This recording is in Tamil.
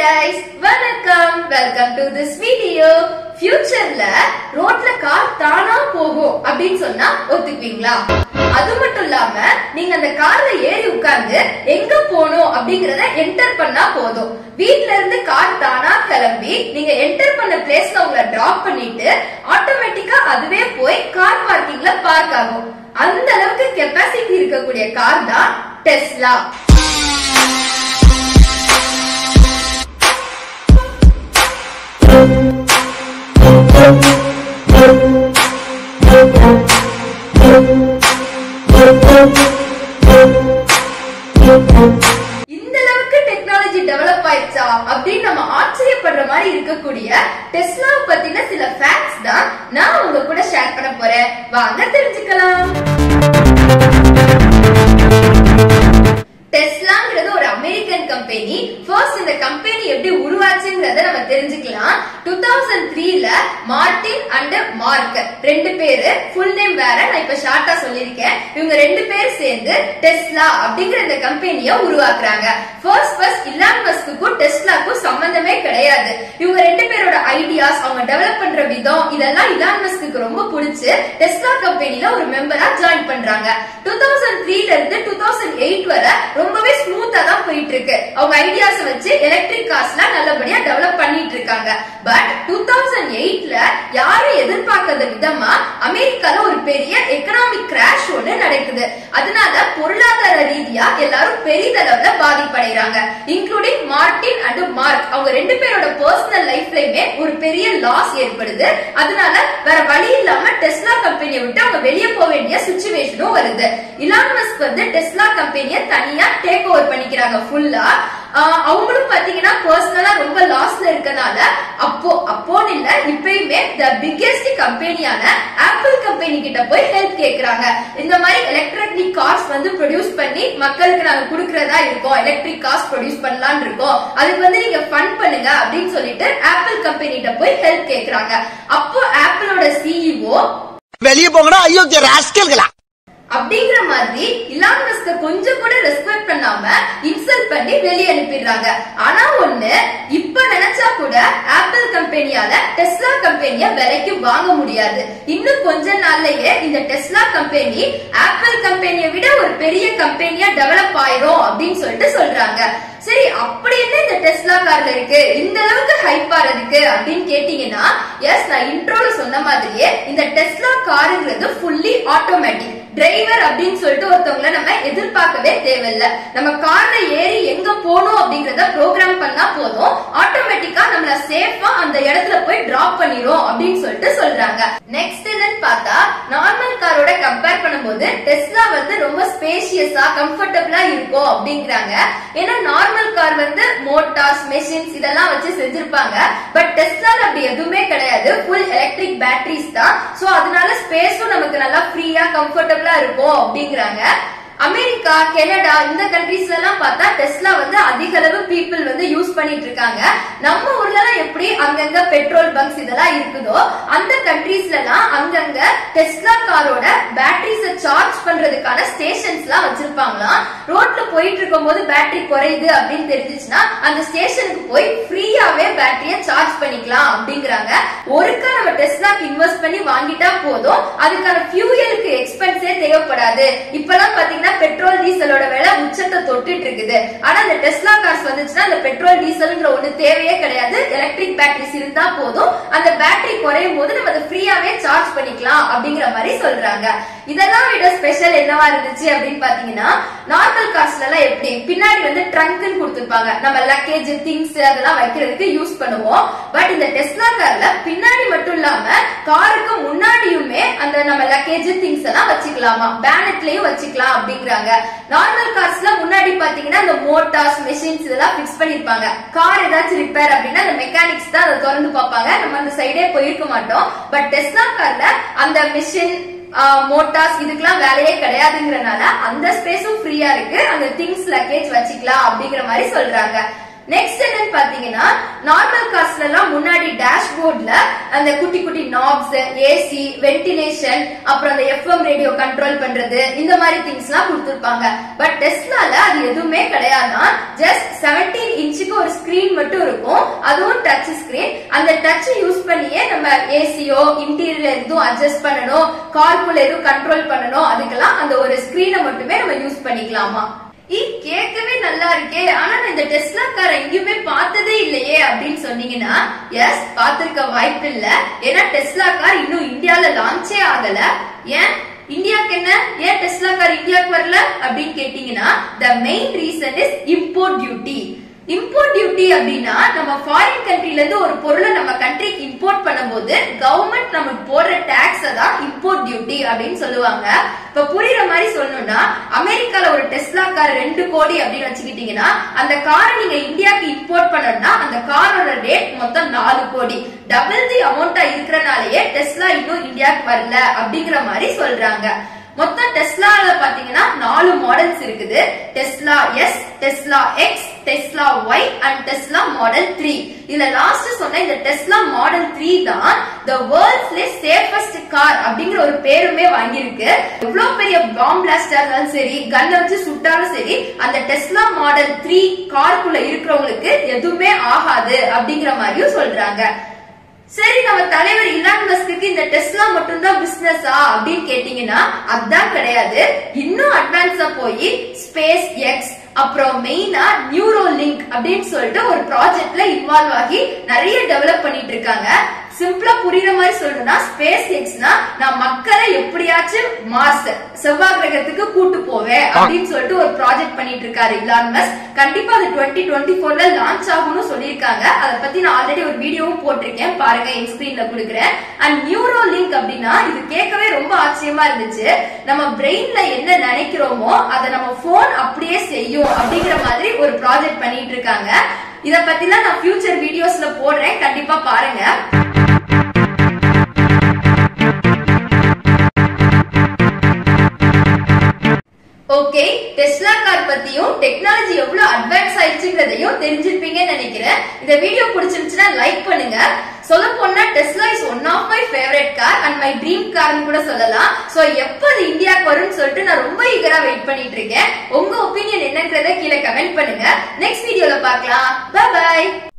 guys வணக்கம் வெல்கம் டு திஸ் வீடியோ ஃபியூச்சர்ல ரோட்ல கார் தானா போகும் அப்படின்னு சொன்னா ஒத்துக்குவீங்களா அது மட்டும் இல்லாம நீங்க அந்த கார்ல ஏறி உட்கார்ந்து எங்க போகணும் அப்படிங்கறத என்டர் பண்ணா போதும் வீட்ல இருந்து கார் தானா கிளம்பி நீங்க என்டர் பண்ண பிளேஸ்ல உங்களை டிராப் பண்ணிட்டு ஆட்டோமேட்டிக்கா அதுவே போய் கார் பார்க்கிங்ல பார்க் ஆகும் அந்த அளவுக்கு கெப்பாசிட்டி இருக்கக்கூடிய கார் தான் டெஸ்லா இந்த அளவுக்கு டெக்னாலஜி டெவலப் ஆயிடுச்சா அப்படின்னு நம்ம ஆச்சரியப்படுற மாதிரி இருக்கக்கூடிய டெஸ்லா பத்தின சில ஃபேக்ட்ஸ் தான் நான் உங்க கூட ஷேர் பண்ண போறேன் வாங்க தெரிஞ்சுக்கலாம் டெஸ்லாங்கிறது ஒரு அமெரிக்கன் கம்பெனி ஃபர்ஸ்ட் இந்த கம்பெனி எப்படி உருவாச்சுங்கிறத நம்ம தெரிஞ்சுக்கலாம் டூ தௌசண்ட் த்ரீல மார்டின் அண்ட் மார்க் ரெண்டு பேரு ஃபுல் நேம் வேற நான் இப்ப ஷார்ட்டா சொல்லியிருக்கேன் இவங்க ரெண்டு பேர் சேர்ந்து டெஸ்லா அப்படிங்கிற இந்த கம்பெனிய உருவாக்குறாங்க ஃபர்ஸ்ட் ஃபர்ஸ்ட் இலான் மஸ்க்குக்கும் டெஸ்லாக்கும் சம்பந்தமே கிடையாது இவங்க ரெண்டு பேரோட ஐடியாஸ் அவங்க டெவலப் பண்ற விதம் இதெல்லாம் இலான் மஸ்க்கு ரொம்ப பிடிச்சு டெஸ்லா கம்பெனில ஒரு மெம்பரா ஜாயின் பண்றாங்க டூ தௌசண்ட் த்ரீல இருந்து டூ தௌசண்ட் எயிட் வரை ரொம்பவே ஸ்மூத்தா தான் போயிட்டு இருக்கு அவங்க ஐடியாஸ் வச்சு எலக்ட்ரிக் கார்ஸ்லாம் நல்லபடியா டெவலப் பண்ணிட்டு இருக்காங்க பட் டூ தௌசண்ட் எயிட்ல யாரும் எதிர்பார்க்காத விதமா அமெரிக்கால ஒரு பெரிய எக்கனாமிக் கிராஷ் ஒண்ணு நடக்குது அதனால பொருளாதார ரீதியா எல்லாரும் பெரிதளவுல பாதிப்படைறாங்க இன்க்ளூடிங் மார்டின் அண்ட் மார்க் அவங்க ரெண்டு பேரோட பர்சனல் லைஃப்லயுமே ஒரு பெரிய லாஸ் ஏற்படுது அதனால வேற வழி இல்லாம டெஸ்லா கம்பெனியை விட்டு அவங்க வெளியே போக வேண்டிய சுச்சுவேஷனும் வருது இலான் மஸ்க் வந்து டெஸ்லா கம்பெனியை தனியா டேக் ஓவர் பண்ணிக்கிறாங்க ஃபுல்லா அவங்களும் பாத்தீங்கன்னா பர்சனலா ரொம்ப லாஸ்ல இருக்கனால அப்போ அப்போன்னு இல்ல இப்பயுமே த பிக்கெஸ்ட் கம்பெனியான ஆப்பிள் கம்பெனி கிட்ட போய் ஹெல்ப் கேக்குறாங்க இந்த மாதிரி எலக்ட்ரானிக் கார்ஸ் வந்து ப்ரொடியூஸ் பண்ணி மக்களுக்கு நாங்க குடுக்கறதா இருக்கோம் எலக்ட்ரிக் கார்ஸ் ப்ரொடியூஸ் பண்ணலாம்னு இருக்கோம் அதுக்கு வந்து நீங்க ஃபண்ட் பண்ணுங்க அப்படின்னு சொல்லிட்டு ஆப்பிள் கம்பெனி கிட்ட போய் ஹெல்ப் கேக்குறாங்க அப்போ ஆப்பிளோட சிஇஓ வெளியே போங்கடா ஐயோ ராஸ்கல்களா அப்படிங்கிற மாதிரி இலான் மஸ்க கொஞ்சம் கூட ரெஸ்பெக்ட் பண்ணாம இன்சல்ட் பண்ணி வெளியே அனுப்பிடுறாங்க ஆனா ஒண்ணு இப்ப நினைச்சா கூட ஆப்பிள் கம்பெனியால டெஸ்லா கம்பெனிய விலைக்கு வாங்க முடியாது இன்னும் கொஞ்ச நாள்லயே இந்த டெஸ்லா கம்பெனி ஆப்பிள் கம்பெனியை விட ஒரு பெரிய கம்பெனியா டெவலப் ஆயிரும் அப்படின்னு சொல்லிட்டு சொல்றாங்க சரி அப்படி என்ன இந்த டெஸ்லா கார்ல இருக்கு இந்த அளவுக்கு ஹைப்பா இருக்கு அப்படின்னு கேட்டீங்கன்னா எஸ் நான் இன்ட்ரோல சொன்ன மாதிரியே இந்த டெஸ்லா காருங்கிறது ஃபுல்லி ஆட்டோமேட்டிக் டிரைவர் அப்படின்னு சொல்லிட்டு ஒருத்தவங்கள நம்ம எதிர்பார்க்கவே தேவையில்ல நம்ம கார்ல ஏறி எங்க போகணும் அப்படிங்கறத ப்ரோக்ராம் பண்ணா போதும் ஆட்டோமேட்டிக்கா நம்மள சேஃபா அந்த இடத்துல போய் டிராப் பண்ணிரும் அப்படின்னு சொல்லிட்டு சொல்றாங்க நெக்ஸ்ட் என்னன்னு பார்த்தா நார்மல் காரோட கம்பேர் பண்ணும்போது டெஸ்லா வந்து ரொம்ப ஸ்பேஷியஸா கம்ஃபர்டபுளா இருக்கும் அப்படிங்கிறாங்க ஏன்னா நார்மல் கார் வந்து மோட்டார்ஸ் மெஷின்ஸ் இதெல்லாம் வச்சு செஞ்சிருப்பாங்க பட் டெஸ்லால அப்படி எதுவுமே கிடையாது ஃபுல் எலக்ட்ரிக் பேட்டரிஸ் தான் சோ அதனால ஸ்பேஸும் நமக்கு நல்லா ஃப்ரீயா கம்ஃபர்டபுளா இருக்கும் அப்படிங்கிறாங்க அமெரிக்கா கனடா இந்த கண்ட்ரீஸ்ல எல்லாம் பார்த்தா டெஸ்லா வந்து அதிக அளவு பீப்புள் வந்து யூஸ் பண்ணிட்டு இருக்காங்க நம்ம ஊர்ல எல்லாம் எப்படி அங்கங்க பெட்ரோல் பங்க்ஸ் இதெல்லாம் இருக்குதோ அந்த கண்ட்ரீஸ்ல எல்லாம் அங்கங்க டெஸ்லா காரோட பேட்டரிஸ சார்ஜ் பண்றதுக்கான ஸ்டேஷன்ஸ் எல்லாம் வச்சிருப்பாங்களாம் ரோட்ல போயிட்டு இருக்கும் போது பேட்டரி குறையுது அப்படின்னு தெரிஞ்சிச்சுன்னா அந்த ஸ்டேஷனுக்கு போய் ஃப்ரீயாவே பேட்டரிய சார்ஜ் பண்ணிக்கலாம் அப்படிங்கிறாங்க ஒருக்கா நம்ம டெஸ்லாக்கு இன்வெஸ்ட் பண்ணி வாங்கிட்டா போதும் அதுக்கான ஃபியூயலுக்கு எக்ஸ்பென்ஸே தேவைப்படாது இப்பெல்லாம் பாத்தீங்கன்னா பெட்ரோல் டீசலோட விலை உச்சத்தை தொட்டுட்டு இருக்குது ஆனா இந்த டெஸ்லா கார்ஸ் வந்துச்சுன்னா அந்த பெட்ரோல் டீசல்ங்கிற ஒண்ணு தேவையே கிடையாது எலக்ட்ரிக் பேட்டரிஸ் இருந்தா போதும் அந்த பேட்டரி குறையும் போது நம்ம அதை ஃப்ரீயாவே சார்ஜ் பண்ணிக்கலாம் அப்படிங்கிற மாதிரி சொல்றாங்க இதெல்லாம் விட ஸ்பெஷல் என்னவா இருந்துச்சு அப்படின்னு பாத்தீங்கன்னா நார்மல் கார்ஸ்ல எல்லாம் எப்படி பின்னாடி வந்து ட்ரங்க்னு கொடுத்திருப்பாங்க நம்ம லக்கேஜ் திங்ஸ் அதெல்லாம் வைக்கிறதுக்கு யூஸ் பண்ணுவோம் பட் இந்த டெஸ்லா கார்ல பின்னாடி மட்டும் இல்லாம காருக்கு முன்னாடியுமே அந்த நம்ம லக்கேஜ் திங்ஸ் எல்லாம் வச்சுக்கலாமா பேனட்லயும் வச்சுக்கலாம் அப்படிங்கிறாங்க நார்மல் கார்ஸ்ல முன்னாடி பாத்தீங்கன்னா அந்த மோட்டார்ஸ் மெஷின்ஸ் இதெல்லாம் பிக்ஸ் பண்ணிருப்பாங்க கார் ஏதாச்சும் ரிப்பேர் அப்படின்னா அந்த மெக்கானிக்ஸ் தான் அதை திறந்து பார்ப்பாங்க நம்ம அந்த சைடே போயிருக்க மாட்டோம் பட் டெஸ்லா கார்ல அந்த மிஷின் மோட்டார்ஸ் இதுக்கெல்லாம் வேலையே கிடையாதுங்கிறனால அந்த ஸ்பேஸும் ஃப்ரீயா இருக்கு அந்த திங்ஸ் லக்கேஜ் வச்சுக்கலாம் அப்படிங்கிற மாதிரி சொல்றாங்க நெக்ஸ்ட் என்னன்னு பாத்தீங்கன்னா நார்மல் கார்ஸ்ல எல்லாம் முன்னாடி டேஷ்போர்ட்ல அந்த குட்டி குட்டி நாப்ஸ் ஏசி வென்டிலேஷன் அப்புறம் அந்த எஃப்எம் ரேடியோ கண்ட்ரோல் பண்றது இந்த மாதிரி திங்ஸ் எல்லாம் கொடுத்திருப்பாங்க பட் டெஸ்லால அது எதுவுமே கிடையாதுதான் ஜஸ்ட் 17 இன்ச்சுக்கு ஒரு ஸ்கிரீன் மட்டும் இருக்கும் அதுவும் டச் ஸ்கிரீன் அந்த டச் யூஸ் பண்ணியே நம்ம ஏசியோ இன்டீரியர் எதுவும் அட்ஜஸ்ட் பண்ணணும் கார்க்குள்ள எதுவும் கண்ட்ரோல் பண்ணணும் அதுக்கெல்லாம் அந்த ஒரு ஸ்கிரீனை மட்டுமே நம்ம யூஸ் பண்ணிக்கலாமா ஈ கேட்கவே நல்லா இருக்கே ஆனா நான் இந்த டெஸ்லா கார் எங்கேயுமே பார்த்ததே இல்லையே அப்படின்னு சொன்னீங்கன்னா எஸ் பார்த்திருக்க வாய்ப்பு இல்ல ஏன்னா டெஸ்லா கார் இன்னும் இந்தியால லான்ச்சே ஆகல ஏன் இந்தியாக்கு என்ன ஏன் டெஸ்லா கார் இந்தியாவுக்கு வரல அப்படின்னு கேட்டீங்கன்னா the main reason is import duty import duty அப்படின்னா நம்ம ஃபாரின் கண்ட்ரில இருந்து ஒரு பொருளை நம்ம கண்ட்ரிக்கு இம்போர்ட் பண்ணும்போது கவர்மெண்ட் நமக்கு போடுற டாக்ஸ் தான் இம்போர்ட் டியூட்டி அப்படின்னு சொல்லுவாங்க இப்ப புரியுற மாதிரி சொல்லணும்னா அமெரிக்கால ஒரு டெஸ்லா கார் ரெண்டு கோடி அப்படின்னு வச்சுக்கிட்டீங்கன்னா அந்த காரை நீங்க இந்தியாக்கு இம்போர்ட் பண்ணணும்னா அந்த காரோட ரேட் மொத்தம் நாலு கோடி டபுள் தி அமௌண்டா இருக்கிறனாலயே டெஸ்லா இன்னும் இந்தியாவுக்கு வரல அப்படிங்கிற மாதிரி சொல்றாங்க மொத்தம் டெஸ்லால பாத்தீங்கன்னா நாலு மாடல்ஸ் இருக்குது Tesla S Tesla X Tesla Y and Tesla model three இதுல லாஸ்ட் சொன்ன இந்த டெஸ்லா மாடல் த்ரீ தான் த வேர்ல்ட்ஸ்ல சேஃபஸ்ட் கார் அப்படிங்கிற ஒரு பேருமே வாங்கியிருக்கு எவ்வளவு பெரிய பாம் பிளாஸ்டா இருந்தாலும் சரி கன்னை வச்சு சுட்டாலும் சரி அந்த டெஸ்லா மாடல் த்ரீ காருக்குள்ள இருக்கிறவங்களுக்கு எதுவுமே ஆகாது அப்படிங்கிற மாதிரியும் சொல்றாங்க சரி நம்ம தலைவர் இலான் மஸ்க்கு இந்த டெஸ்லா மட்டும் தான் பிசினஸா அப்படின்னு கேட்டீங்கன்னா அதான் கிடையாது இன்னும் அட்வான்ஸா போய் ஸ்பேஸ் எக்ஸ் அப்புறம் மெயினா நியூரோ லிங்க் அப்படின்னு சொல்லிட்டு ஒரு ப்ராஜெக்ட்ல இன்வால்வ் ஆகி நிறைய டெவலப் பண்ணிட்டு இருக்காங்க சிம்பிளா புரியுற மாதிரி சொல்லணும்னா ஸ்பேஸ் எக்ஸ்னா நான் மக்களை எப்படியாச்சும் மார்ஸ் செவ்வாய் கிரகத்துக்கு கூட்டு போவேன் அப்படின்னு சொல்லிட்டு ஒரு ப்ராஜெக்ட் பண்ணிட்டு இருக்காரு இலான் மஸ் கண்டிப்பா அது டுவெண்ட்டி டுவெண்ட்டி ஃபோர்ல லான்ச் ஆகும்னு சொல்லியிருக்காங்க அதை பத்தி நான் ஆல்ரெடி ஒரு வீடியோவும் போட்டிருக்கேன் பாருங்க என் ஸ்கிரீன்ல கொடுக்குறேன் அண்ட் நியூரோ லிங்க் அப்படின்னா இது கேட்கவே ரொம்ப ஆச்சரியமா இருந்துச்சு நம்ம பிரெயின்ல என்ன நினைக்கிறோமோ அதை நம்ம போன் அப்படியே செய்யும் அப்படிங்கிற மாதிரி ஒரு ப்ராஜெக்ட் பண்ணிட்டு இருக்காங்க இத பத்திலாம் நான் ஃபியூச்சர் வீடியோஸ்ல போடுறேன் கண்டிப்பா பாருங்க ஓகே டெஸ்லா கார் பத்தியும் டெக்னாலஜி எவ்வளவு அட்வான்ஸ் ஆயிடுச்சுங்கிறதையும் தெரிஞ்சிருப்பீங்கன்னு நினைக்கிறேன் இந்த வீடியோ பிடிச்சிருந்துச்சுன்னா லைக் பண்ணுங்க சொல்ல போனா Tesla is one of my favourite car and my dream கார்னு கூட சொல்லலாம் சோ எப்ப அது இந்தியாவுக்கு வரும்னு சொல்லிட்டு நான் ரொம்ப ஈகரா வெயிட் பண்ணிட்டு இருக்கேன் உங்க ஒப்பீனியன் என்னன்றத கீழே கமெண்ட் பண்ணுங்க நெக்ஸ்ட் வீடியோல பார்க்கலாம் பை பை